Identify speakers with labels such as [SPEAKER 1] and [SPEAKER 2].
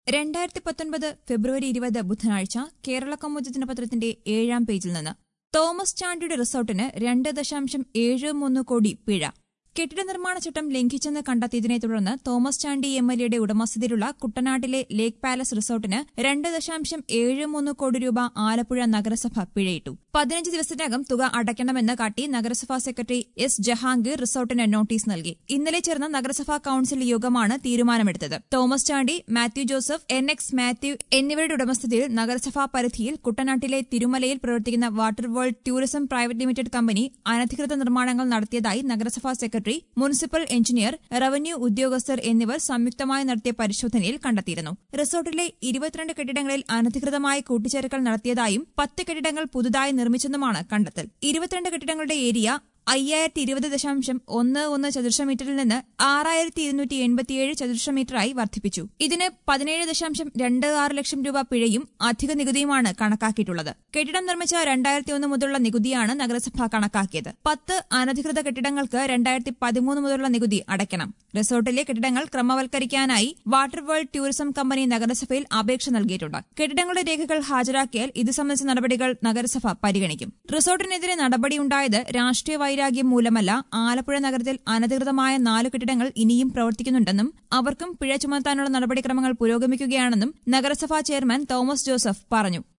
[SPEAKER 1] രണ്ടായിരത്തി പത്തൊൻപത് ഫെബ്രുവരി ഇരുപത് ബുധനാഴ്ച കേരള കൗമുദി ദിനപത്രത്തിന്റെ ഏഴാം പേജിൽ നിന്ന് തോമസ് ചാണ്ടിയുടെ റിസോർട്ടിന് രണ്ട് ദശാംശം ഏഴ് മൂന്ന് കോടി പിഴ കെട്ടിട നിർമ്മാണ ചട്ടം ലംഘിച്ചെന്ന് കണ്ടെത്തിയതിനെ തുടർന്ന് തോമസ് ചാണ്ടി എം എൽ എയുടെ ഉടമസ്ഥതയിലുള്ള കുട്ടനാട്ടിലെ ലേക്ക് പാലസ് റിസോർട്ടിന് രണ്ട് ദശാംശം ഏഴ് മൂന്ന് കോടി രൂപ ആലപ്പുഴ നഗരസഭ പിഴയിട്ടു പതിനഞ്ച് ദിവസത്തിനകം തുക അടയ്ക്കണമെന്ന് കാട്ടി നഗരസഭാ സെക്രട്ടറി എസ് ജഹാംഗീർ റിസോർട്ടിന് നോട്ടീസ് നൽകി ഇന്നലെ ചേർന്ന നഗരസഭാ കൌൺസിൽ യോഗമാണ് തീരുമാനമെടുത്തത് തോമസ് ചാണ്ടി മാത്യു ജോസഫ് എൻ എക്സ് മാത്യു എന്നിവരുടെ ഉടമസ്ഥതയിൽ നഗരസഭാ പരിധിയിൽ കുട്ടനാട്ടിലെ തിരുമലയിൽ പ്രവർത്തിക്കുന്ന Water World tourism private limited company അനധികൃത നിർമ്മാണങ്ങൾ നടത്തിയതായി നഗരസഭാ സെക്രട്ടറി മുനിസിപ്പൽ എഞ്ചിനീയർ റവന്യൂ ഉദ്യോഗസ്ഥർ എന്നിവർ സംയുക്തമായി നടത്തിയ പരിശോധനയിൽ കണ്ടെത്തിയിരുന്നു റിസോർട്ടിലെ ഇരുപത്തിരണ്ട് കെട്ടിടങ്ങളിൽ അനധികൃതമായി കൂട്ടിച്ചേർക്കൽ നടത്തിയതായും പത്ത് കെട്ടിടങ്ങൾ പുതുതായി നിർമ്മിച്ചെന്നുമാണ് കണ്ടെത്തൽ ഇരുപത്തിരണ്ട് കെട്ടിടങ്ങളുടെ ഏരിയ അയ്യായിരത്തി ഇരുപത് ദശാംശം ഒന്ന് ഒന്ന് ചതുരശ്ര മീറ്ററിൽ നിന്ന് ആറായിരത്തി ഇരുന്നൂറ്റി എൺപത്തിയേഴ് ചതുരശ്ര മീറ്ററായി വർദ്ധിപ്പിച്ചു ഇതിന് പതിനേഴ് ദശാംശം രണ്ട് ആറ് ലക്ഷം രൂപ പിഴയും അധിക നികുതിയുമാണ് കണക്കാക്കിയിട്ടുള്ളത് കെട്ടിടം നിർമ്മിച്ച രണ്ടായിരത്തി ഒന്ന് മുതലുള്ള നികുതിയാണ് നഗരസഭ കണക്കാക്കിയത് പത്ത് അനധികൃത കെട്ടിടങ്ങൾക്ക് രണ്ടായിരത്തി പതിമൂന്ന് മുതലുള്ള നികുതി അടയ്ക്കണം റിസോർട്ടിലെ കെട്ടിടങ്ങൾ ക്രമവൽക്കരിക്കാനായി വാട്ടർ വേൾഡ് ടൂറിസം കമ്പനി നഗരസഭയിൽ അപേക്ഷ നൽകിയിട്ടുണ്ട് കെട്ടിടങ്ങളുടെ രേഖകൾ ഹാജരാക്കിയാൽ ഇത് സംബന്ധിച്ച നടപടികൾ നഗരസഭ പരിഗണിക്കും റിസോർട്ടിനെതിരെ നടപടിയുണ്ടായത് രാഷ്ട്രീയ വൈരാഗ്യം മൂലമല്ല ആലപ്പുഴ നഗരത്തിൽ അനധികൃതമായ നാല് കെട്ടിടങ്ങൾ ഇനിയും പ്രവർത്തിക്കുന്നുണ്ടെന്നും അവർക്കും പിഴ ചുമത്താനുള്ള നടപടിക്രമങ്ങൾ പുരോഗമിക്കുകയാണെന്നും നഗരസഭാ ചെയർമാൻ തോമസ് ജോസഫ് പറഞ്ഞു